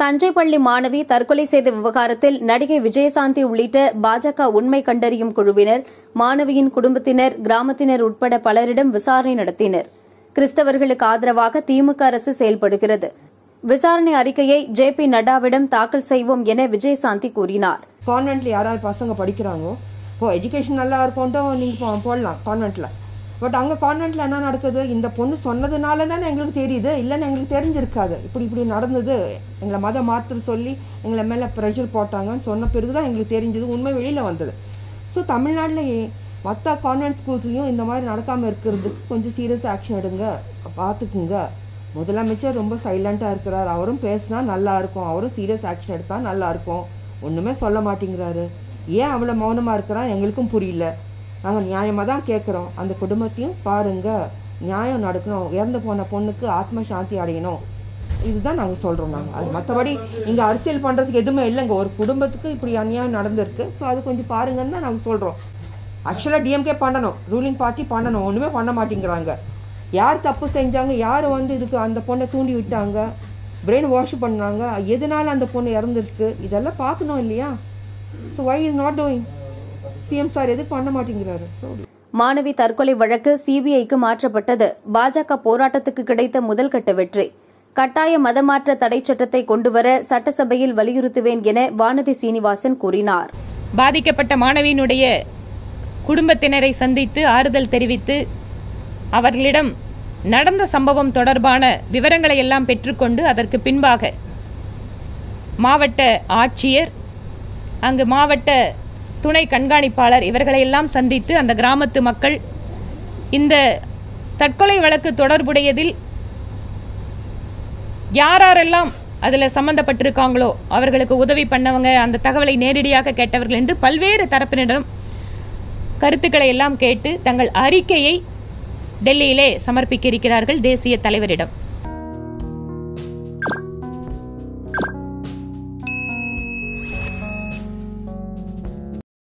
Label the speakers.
Speaker 1: தஞ்சை பள்ளி மாணவி தற்கொலை செய்த விவகாரத்தில் நடிகை விஜயசாந்தி உள்ளிட்ட பாஜக உண்மை கண்டறியும் குழுவினர் மாணவியின் குடும்பத்தினர் கிராமத்தினர் உட்பட பலரிடம் விசாரணை நடத்தினர் கிறிஸ்தவர்களுக்கு ஆதரவாக திமுக அரசு செயல்படுகிறது விசாரணை அறிக்கையை ஜே பி நட்டாவிடம் தாக்கல் செய்வோம் என விஜயசாந்தி கூறினார்
Speaker 2: கான்வென்ட்ல யாராவது பசங்க படிக்கிறாங்களோ இப்போ எஜுகேஷன் நல்லா இருக்கும்ட்டும் நீங்கள் போடலாம் கான்வென்ட்ல பட் அங்கே கான்வென்ட்ல என்ன நடக்குது இந்த பொண்ணு சொன்னதுனால தானே எங்களுக்கு தெரியுது இல்லைன்னு எங்களுக்கு தெரிஞ்சிருக்காது இப்படி இப்படி நடந்தது எங்களை மதம் மாற்ற சொல்லி எங்களை மேலே ப்ரெஷர் போட்டாங்கன்னு சொன்ன பிறகு தான் எங்களுக்கு தெரிஞ்சது உண்மை வெளியில் வந்தது ஸோ தமிழ்நாட்டில் மற்ற கான்வென்ட் ஸ்கூல்ஸ்லையும் இந்த மாதிரி நடக்காமல் இருக்கிறதுக்கு கொஞ்சம் சீரியஸ் ஆக்ஷன் எடுங்க பார்த்துக்குங்க முதலமைச்சர் ரொம்ப சைலண்ட்டாக இருக்கிறார் அவரும் பேசினா நல்லா இருக்கும் அவரும் சீரியஸ் ஆக்ஷன் எடுத்தால் நல்லா இருக்கும் ஒன்றுமே சொல்ல மாட்டேங்கிறாரு ஏன் அவ்வளோ மௌனமாக இருக்கிறான் எங்களுக்கும் புரியல நாங்கள் நியாயமாக தான் கேட்குறோம் அந்த குடும்பத்தையும் பாருங்க நியாயம் நடக்கணும் இறந்து போன பொண்ணுக்கு ஆத்ம சாந்தி அடையணும் இதுதான் நாங்கள் சொல்கிறோம் நாங்கள் அது மற்றபடி இங்கே அரசியல் பண்ணுறதுக்கு எதுவுமே இல்லைங்க ஒரு குடும்பத்துக்கு இப்படி அநியாயம் நடந்திருக்கு ஸோ அது கொஞ்சம் பாருங்கன்னு தான் நாங்கள் சொல்கிறோம் ஆக்சுவலாக டிஎம்கே பண்ணணும் ரூலிங் பார்ட்டி பண்ணணும் ஒன்றுமே பண்ண மாட்டேங்கிறாங்க யார் தப்பு செஞ்சாங்க யார் வந்து இதுக்கு அந்த பொண்ணை தூண்டி விட்டாங்க பிரெயின் வாஷ் பண்ணாங்க எதனால அந்த பொண்ணு இறந்துருக்கு இதெல்லாம் பார்க்கணும் இல்லையா so why is not doing CM sir எதுக்கு பண்ண மாட்டேங்கிறாரு ஸோ
Speaker 1: மாணவி தற்கொலை வழக்கு சிபிஐக்கு மாற்றப்பட்டது பாஜக போராட்டத்துக்கு கிடைத்த முதல் கட்ட வெற்றி கட்டாய மதமாற்ற தடை சட்டத்தை கொண்டுவர சட்டசபையில் வலியுறுத்துவேன் என வானதி சீனிவாசன் கூறினார்
Speaker 3: பாதிக்கப்பட்ட மாணவியினுடைய குடும்பத்தினரை சந்தித்து ஆறுதல் தெரிவித்து அவர்களிடம் நடந்த சம்பவம் தொடர்பான விவரங்களை எல்லாம் பெற்றுக்கொண்டு அதற்கு பின்பாக மாவட்ட ஆட்சியர் அங்கு மாவட்ட துணை கண்காணிப்பாளர் இவர்களையெல்லாம் சந்தித்து அந்த கிராமத்து மக்கள் இந்த தற்கொலை வழக்கு தொடர்புடையதில் யாரெல்லாம் அதில் சம்பந்தப்பட்டிருக்காங்களோ அவர்களுக்கு உதவி பண்ணவங்க அந்த தகவலை நேரடியாக கேட்டவர்கள் என்று பல்வேறு தரப்பினரிடம் கருத்துக்களை எல்லாம் கேட்டு தங்கள் அறிக்கையை டெல்லியிலே சமர்ப்பிக்க இருக்கிறார்கள் தேசிய தலைவரிடம்